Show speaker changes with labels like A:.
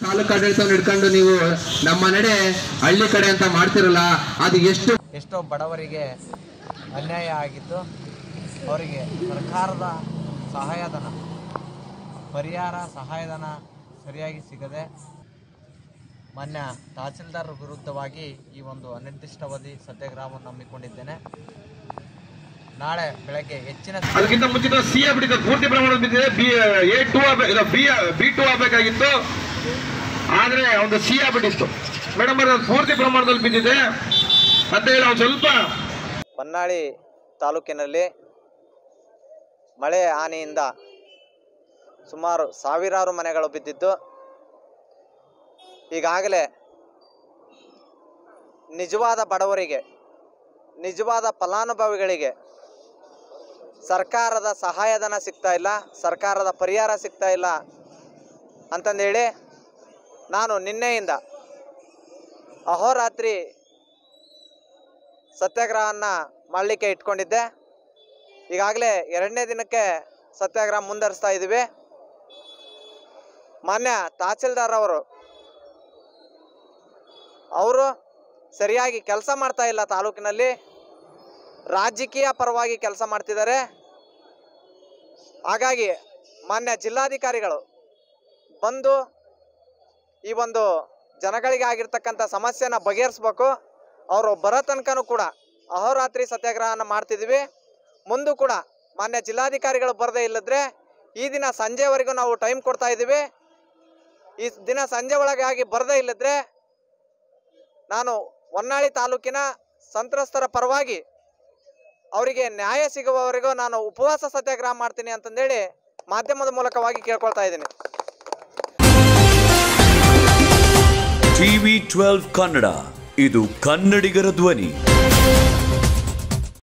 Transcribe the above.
A: ತಾಲೂಕು ಆಡಳಿತವನ್ನು ಹಿಡ್ಕೊಂಡು ನೀವು ನಮ್ಮ ನಡೆ ಹಳ್ಳಿ ಕಡೆ ಅಂತ ಮಾಡ್ತಿರಲ್ಲ ಅದು ಎಷ್ಟು
B: ಎಷ್ಟೋ ಬಡವರಿಗೆ ಅನ್ಯಾಯ ಆಗಿದ್ದು ಅವರಿಗೆ ಸರ್ಕಾರದ ಸಹಾಯಧನ ಪರಿಹಾರ ಸಹಾಯಧನ ಸರಿಯಾಗಿ ಸಿಗದೆ ಮಾನ್ಯ ತಹಸೀಲ್ದಾರ್ ವಿರುದ್ಧವಾಗಿ ಈ ಒಂದು ಅನಿರ್ದಿಷ್ಟಾವಧಿ ಸತ್ಯಾಗ್ರಹವನ್ನು ಹಮ್ಮಿಕೊಂಡಿದ್ದೇನೆ ನಾಳೆ ಬೆಳಗ್ಗೆ ಹೆಚ್ಚಿನ
C: ಅದಕ್ಕಿಂತ ಮುಂಚಿತ ಸಿ ಆಗ್ಬಿಟ್ಟಿದೆ ಪೂರ್ತಿ ಪ್ರಮಾಣದ ಬಿದ್ದಿದೆ B A two B B two ಆಗಬೇಕಾಗಿತ್ತು ಆದ್ರೆ ಒಂದು ಸಿ ಆಗ್ಬಿಟ್ಟಿತ್ತು ಮೇಡಮ್ ಅದು ಪೂರ್ತಿ ಪ್ರಮಾಣದಲ್ಲಿ ಬಿದ್ದಿದೆ ಅಂತ ಹೇಳಿ ಒಂದು ಸ್ವಲ್ಪ
B: ಹೊನ್ನಾಳಿ ತಾಲೂಕಿನಲ್ಲಿ ಮಳೆ ಹಾನಿಯಿಂದ ಸುಮಾರು ಸಾವಿರಾರು ಮನೆಗಳು ಬಿದ್ದಿದ್ದು ಈಗಾಗಲೇ ನಿಜವಾದ ಬಡವರಿಗೆ ನಿಜವಾದ ಫಲಾನುಭವಿಗಳಿಗೆ ಸರ್ಕಾರದ ಸಹಾಯಧನ ಸಿಗ್ತಾ ಇಲ್ಲ ಸರ್ಕಾರದ ಪರಿಹಾರ ಸಿಗ್ತಾ ಇಲ್ಲ ಅಂತಂದೇಳಿ ನಾನು ನಿನ್ನೆಯಿಂದ ಅಹೋರಾತ್ರಿ ಸತ್ಯಾಗ್ರಹವನ್ನು ಮಾಡಲಿಕ್ಕೆ ಇಟ್ಕೊಂಡಿದ್ದೆ ಈಗಾಗಲೇ ಎರಡನೇ ದಿನಕ್ಕೆ ಸತ್ಯಾಗ್ರಹ ಮುಂದುವರಿಸ್ತಾ ಇದ್ದೀವಿ ಮಾನ್ಯ ತಹಸೀಲ್ದಾರ್ ಅವರು ಅವರು ಸರಿಯಾಗಿ ಕೆಲಸ ಮಾಡ್ತಾ ಇಲ್ಲ ತಾಲೂಕಿನಲ್ಲಿ ರಾಜಕೀಯ ಪರವಾಗಿ ಕೆಲಸ ಮಾಡ್ತಿದ್ದಾರೆ ಹಾಗಾಗಿ ಮಾನ್ಯ ಜಿಲ್ಲಾಧಿಕಾರಿಗಳು ಬಂದು ಈ ಒಂದು ಜನಗಳಿಗೆ ಆಗಿರ್ತಕ್ಕಂಥ ಸಮಸ್ಯೆನ ಬಗೆಹರಿಸ್ಬೇಕು ಅವರು ಬರೋ ತನಕನೂ ಕೂಡ ಅಹೋರಾತ್ರಿ ಸತ್ಯಾಗ್ರಹನ ಮಾಡ್ತಿದ್ವಿ ಮುಂದೂ ಕೂಡ ಮಾನ್ಯ ಜಿಲ್ಲಾಧಿಕಾರಿಗಳು ಬರದೇ ಇಲ್ಲದ್ರೆ ಈ ದಿನ ಸಂಜೆವರೆಗೂ ನಾವು ಟೈಮ್ ಕೊಡ್ತಾ ಇದ್ದೀವಿ ಈ ದಿನ ಸಂಜೆ ಒಳಗೆ ಆಗಿ ಬರದೇ ಇಲ್ಲದ್ರೆ ನಾನು ಹೊನ್ನಾಳಿ ತಾಲೂಕಿನ ಸಂತ್ರಸ್ತರ ಪರವಾಗಿ ಅವರಿಗೆ ನ್ಯಾಯ ಸಿಗುವವರೆಗೂ ನಾನು ಉಪವಾಸ ಸತ್ಯಾಗ್ರಹ ಮಾಡ್ತೀನಿ ಅಂತಂದೇಳಿ ಮಾಧ್ಯಮದ ಮೂಲಕವಾಗಿ ಕೇಳ್ಕೊಳ್ತಾ ಇದ್ದೀನಿ
D: ಟಿವಿ ಟ್ವೆಲ್ವ್ ಕನ್ನಡ ಇದು ಕನ್ನಡಿಗರ ಧ್ವನಿ